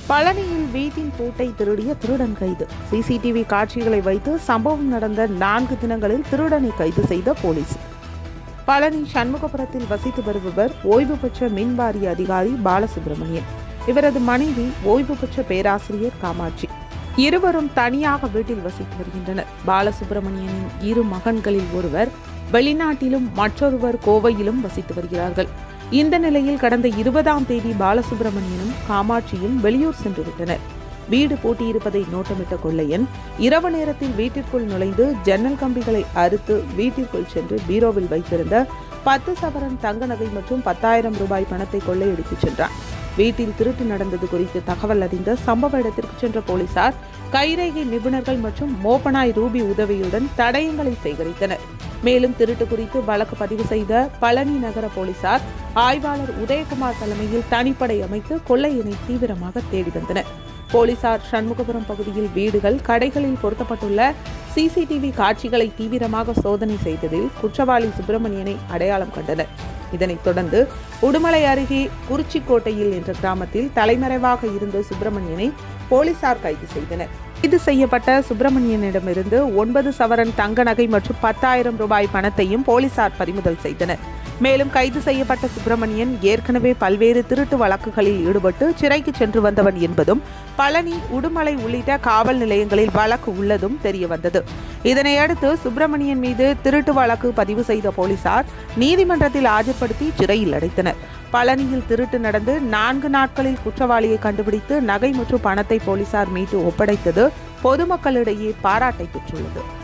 பழனியில் வீட்டின் பூட்டை திருடிய திருடன் கைது சிசிடிவி காட்சிகளை வைத்து சம்பவம் நடந்த நான்கு தினங்களில் திருடனை கைது செய்த போலீஸ் பழனி சண்முகபுரத்தில் வசித்து வருபவர் ஓய்வு பெற்ற மின் வாரிய அதிகாரி பாலசுப்ரமணியன் இவரது மனைவி ஓய்வு பெற்ற பேராசிரியர் காமாட்சி இருவரும் தனியாக வீட்டில் வசித்து வருகின்றனர் பாலசுப்ரமணியனின் இரு மகன்களில் ஒருவர் வெளிநாட்டிலும் மற்றொருவர் கோவையிலும் வசித்து வருகிறார்கள் இந்த நிலையில் கடந்த இருபதாம் தேதி பாலசுப்ரமணியனும் காமாட்சியும் வெளியூர் சென்று விட்டனர் வீடு பூட்டியிருப்பதை நோட்டமிட்ட கொள்ளையன் இரவு நேரத்தில் வீட்டிற்குள் நுழைந்து ஜன்னல் கம்பிகளை அறுத்து வீட்டிற்குள் சென்று பீரோவில் வைத்திருந்த பத்து சவரன் தங்க நகை மற்றும் பத்தாயிரம் ரூபாய் பணத்தை கொள்ளையடித்துச் சென்றான் வீட்டில் திருட்டு நடந்தது குறித்து தகவல் அறிந்த சம்பவ இடத்திற்கு சென்ற போலீசார் கைரேகை நிபுணர்கள் மற்றும் மோப்பனாய் ரூபி உதவியுடன் தடயங்களை சேகரித்தனர் மேலும் திருட்டு குறித்து வழக்கு பதிவு செய்த பழனி நகர போலீசார் ஆய்வாளர் உதயகுமார் தலைமையில் தனிப்படை அமைத்து கொள்ளையனை தீவிரமாக தேடி வந்தனர் போலீசார் சண்முகபுரம் பகுதியில் வீடுகள் கடைகளில் பொருத்தப்பட்டுள்ள சிசிடிவி காட்சிகளை தீவிரமாக சோதனை செய்ததில் குற்றவாளி சுப்பிரமணியனை அடையாளம் கண்டனர் இதனைத் தொடர்ந்து உடுமலை அருகே குறிச்சிக்கோட்டையில் என்ற கிராமத்தில் தலைமறைவாக இருந்த சுப்பிரமணியனை போலீசார் கைது செய்தனர் கைது செய்யப்பட்ட சுப்பிரமணியனிடமிருந்து ஒன்பது சவரன் தங்க நகை மற்றும் பத்தாயிரம் ரூபாய் பணத்தையும் போலீசார் பறிமுதல் செய்தனர் மேலும் கைது செய்யப்பட்ட சுப்பிரமணியன் ஏற்கனவே பல்வேறு திருட்டு வழக்குகளில் ஈடுபட்டு சிறைக்கு சென்று வந்தவன் என்பதும் பழனி உடுமலை உள்ளிட்ட காவல் நிலையங்களில் வழக்கு உள்ளதும் தெரியவந்தது இதனையடுத்து சுப்பிரமணியன் மீது திருட்டு வழக்கு பதிவு செய்த போலீசார் நீதிமன்றத்தில் ஆஜர்படுத்தி சிறையில் அடைத்தனர் பழனியில் திருட்டு நடந்து நான்கு நாட்களில் குற்றவாளியை கண்டுபிடித்து நகை மற்றும் பணத்தை போலீசார் மீட்டு ஒப்படைத்தது பொதுமக்களிடையே பாராட்டை பெற்றுள்ளது